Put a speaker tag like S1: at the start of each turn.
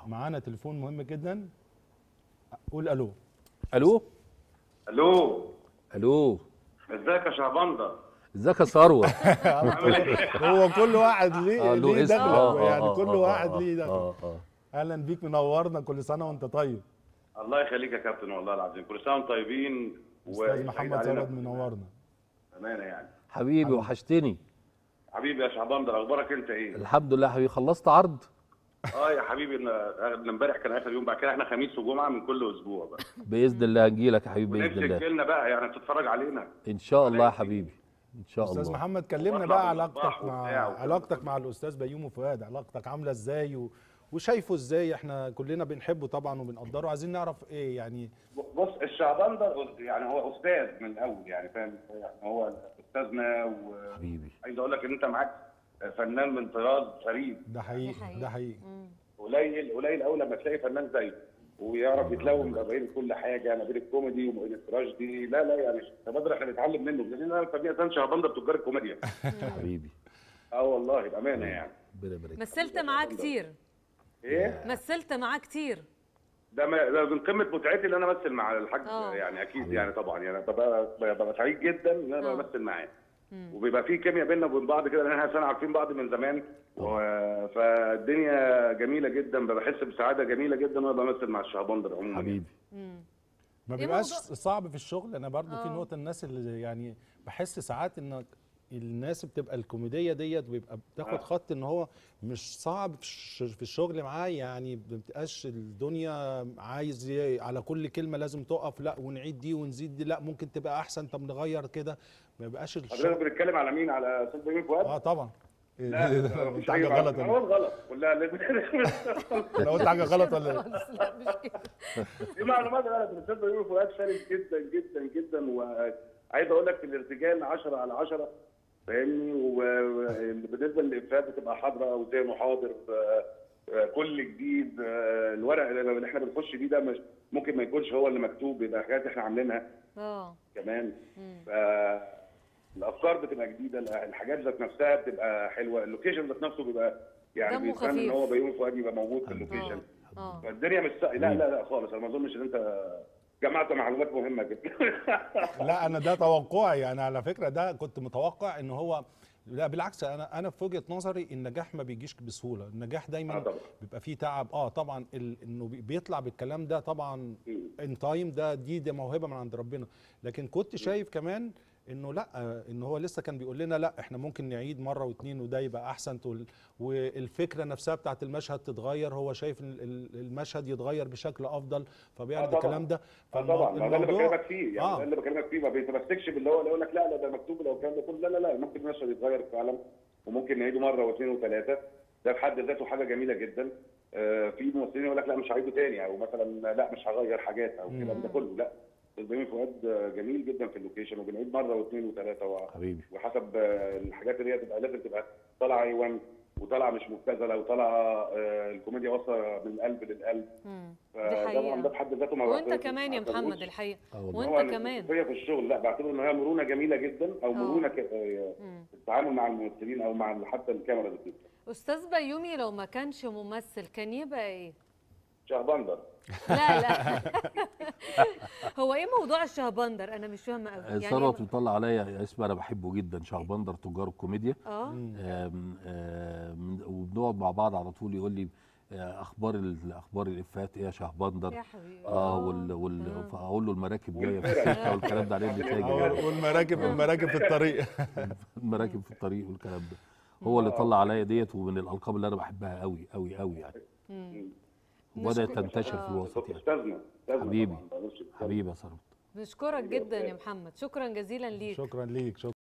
S1: معانا تليفون مهم جدا قول الو
S2: الو
S3: الو
S2: الو
S3: ازيك يا شعبندر
S2: ازيك يا ثروه
S3: عامل ايه
S1: هو كل واحد ليه
S2: آه، له
S1: ليه
S2: اسم.
S1: دخله
S2: آه، آه،
S1: يعني
S2: آه،
S1: كل
S2: آه،
S1: واحد
S2: آه،
S1: ليه دخله
S2: اه اه
S1: اهلا بيك منورنا كل سنه وانت طيب
S3: الله يخليك يا كابتن والله العظيم كل سنه وانتم طيبين
S1: استاذ
S3: وسعيد
S1: محمد
S3: علينا
S1: ثروت منورنا
S3: امانه يعني
S2: حبيبي وحشتني
S3: حبيبي يا شعبندر اخبارك انت ايه
S2: الحمد لله حبيبي خلصت عرض
S3: اه يا حبيبي إن- امبارح كان اخر يوم بعد كده احنا خميس وجمعه من كل اسبوع بقى
S2: باذن الله هنجيلك يا حبيبي باذن
S3: ونفسك
S2: الله
S3: لنا بقى يعني تتفرج علينا
S2: ان شاء الله يا حبيبي ان شاء
S1: استاذ
S2: الله
S1: محمد كلمنا
S3: واطلع
S1: بقى
S3: بالمصباح
S1: علاقتك مع
S3: وبتاع وكده.
S1: علاقتك مع الاستاذ بيومي فؤاد علاقتك عامله ازاي و... وشايفه ازاي احنا كلنا بنحبه طبعا وبنقدره عايزين نعرف ايه يعني
S3: بص الشعبندر يعني هو استاذ من الاول يعني فاهم يعني هو استاذنا وعايز
S2: حبيبي
S3: اقول لك ان انت معاك فنان من طراز فريد
S1: ده حقيقي
S4: حقيقي.
S1: ده حقيقي
S3: قليل قليل قوي لما تلاقي فنان زيه ويعرف يتلون ما بين كل حاجه ما بين الكوميدي وما بين التراجيدي لا لا يعني شباب احنا بنتعلم منه لان انا فنان اساسا شعبان تجار الكوميديا
S2: حبيبي
S3: اه والله بامانه يعني
S2: ربنا يبارك
S4: مثلت معاه كتير
S3: ايه
S4: مثلت معاه كتير
S3: ده ما ده من قمه متعتي ان انا امثل مع الحاج
S4: آه.
S3: يعني اكيد يعني طبعا يعني ببقى ببقى سعيد جدا ان انا
S4: آه.
S3: بمثل معاه وبيبقى في كيمياء بيننا وبين بعض كده لان احنا أساساً عارفين بعض من زمان و... فالدنيا جميله جدا بحس بسعاده جميله جدا وانا بمثل مع الشعبندر عموما
S2: حبيبي
S1: ما
S4: إيه
S1: بيبقاش
S4: موضوع-
S1: صعب في الشغل انا برضو في
S4: آه.
S1: نقطه الناس اللي يعني بحس ساعات ان الناس بتبقى الكوميديه ديت ويبقى بتاخد
S3: آه.
S1: خط ان هو مش صعب في الش- في الشغل معاه يعني ما بتبقاش الدنيا عايز ي- على كل كلمه لازم تقف لا ونعيد دي ونزيد دي لا ممكن تبقى احسن طب نغير كده ما يبقاش
S3: حضرتك
S1: الشغل
S3: بنتكلم على مين على استاذ بيومي فؤاد
S1: اه طبعا
S3: لا
S1: انت
S3: مفيش
S1: حاجه
S3: أي
S1: غلط
S3: هو
S1: ولا-
S3: غلط كلها لازم
S1: انا قلت حاجه غلط ولا إيه؟
S4: خالص لا مش كده
S3: دي معلومات غلط الاستاذ بيومي فؤاد فارس جدا جدا جدا وعايز اقول لك في الارتجال 10 على 10 فاهمني وبالنسبه للافيهات بتبقى حاضره وذهنه حاضر آه، آه، كل جديد آه، الورق اللي احنا بنخش بيه ده مش ممكن ما يكونش هو اللي مكتوب يبقى حاجات احنا عاملينها
S4: اه
S3: كمان
S4: مم.
S3: فالافكار بتبقى جديده الحاجات ذات نفسها بتبقى حلوه اللوكيشن ذات نفسه بيبقى يعني
S4: دمه
S3: بيتمنى ان
S4: خفيف.
S3: هو بيومي فؤاد يبقى موجود في اللوكيشن
S4: اه
S3: فالدنيا مش سا... لا لا لا خالص انا ما اظنش ان انت جمعت معلومات مهمه جدا
S1: لا انا ده توقعي يعني على فكره ده كنت متوقع ان هو لا بالعكس انا انا في وجهه نظري النجاح ما بيجيش بسهوله النجاح
S3: آه
S1: دايما
S3: طبعا.
S1: بيبقى فيه تعب اه طبعا ال- انه بي- بيطلع بالكلام ده طبعا
S3: مم.
S1: ان تايم ده دي دي موهبه من عند ربنا لكن كنت شايف كمان انه لا آه، ان هو لسه كان بيقول لنا لا احنا ممكن نعيد مره واثنين وده يبقى احسن تقول والفكره نفسها بتاعت المشهد تتغير هو شايف ال- ال- المشهد يتغير بشكل افضل فبيعرض
S3: آه طبعا.
S1: الكلام ده
S3: آه طبعا ما ده اللي
S1: فالموضوع-
S3: بكلمك فيه يعني
S1: آه.
S3: ده اللي بكلمك فيه ما بيتمسكش باللي هو اللي يقول لك لا لا ده مكتوب لو الكلام ده كله لا لا لا ممكن المشهد يتغير فعلا وممكن نعيده مره واثنين وثلاثه ده في حد ذاته حاجه جميله جدا آه، في ممثلين يقول لك لا مش هعيده تاني او مثلا لا مش هغير حاجات او الكلام ده كله لا استاذ بيومي فؤاد آه، جميل جدا في اللوكيشن وبنعيد مره واثنين وثلاثه و...
S2: حبيبي
S3: وحسب آه، الحاجات اللي هي تبقى لازم تبقى طالعه ايوان وطالعه مش مبتذله وطالعه آه، الكوميديا واصله من القلب للقلب
S4: مم. دي
S3: فده طبعا ده
S4: حقيقة
S3: في حد ذاته ما
S4: وانت
S3: بعتبروش-
S4: كمان يا
S3: ما بعتبروش.
S4: محمد الحقيقة
S2: اه والله
S3: هو
S4: وانت كمان
S3: الخصوصية في الشغل لا بعتبر ان هي مرونه جميله جدا او
S4: آه.
S3: مرونه ك- آه،
S4: مم.
S3: في التعامل مع الممثلين او مع حتى الكاميرا ذات نفسها.
S4: استاذ بيومي لو ما كانش ممثل كان يبقى ايه
S3: شهبندر
S4: لا لا هو ايه موضوع الشهبندر انا مش فاهمه قوي
S2: ثروت بيطلع عليا اسم انا بحبه جدا شهبندر تجار الكوميديا
S4: اه
S2: آم، آم، وبنقعد مع بعض على طول يقول لي آه، اخبار ال- اخبار الافات ايه يا شهبندر
S4: يا حبيبي
S2: اه وال وال
S4: آه.
S2: فاقول له المراكب جايه في
S3: والفرق.
S2: السكه والكلام ده عليه اللي تاجي
S1: آه، والمراكب المراكب في الطريق
S2: المراكب في الطريق والكلام ده هو اللي طلع عليا ديت ومن الالقاب اللي انا بحبها قوي قوي قوي يعني
S4: مم.
S2: وبدات
S4: نشكر-
S2: تنتشر في
S4: آه.
S2: الوسط يعني
S3: استاذنا استاذنا
S2: حبيبي.
S3: طبعاً، ما نقولش أستاذنا.
S2: حبيبي يا ثروت
S4: بنشكرك جدا يا محمد شكرا جزيلا ليك
S1: شكرا ليك شكرا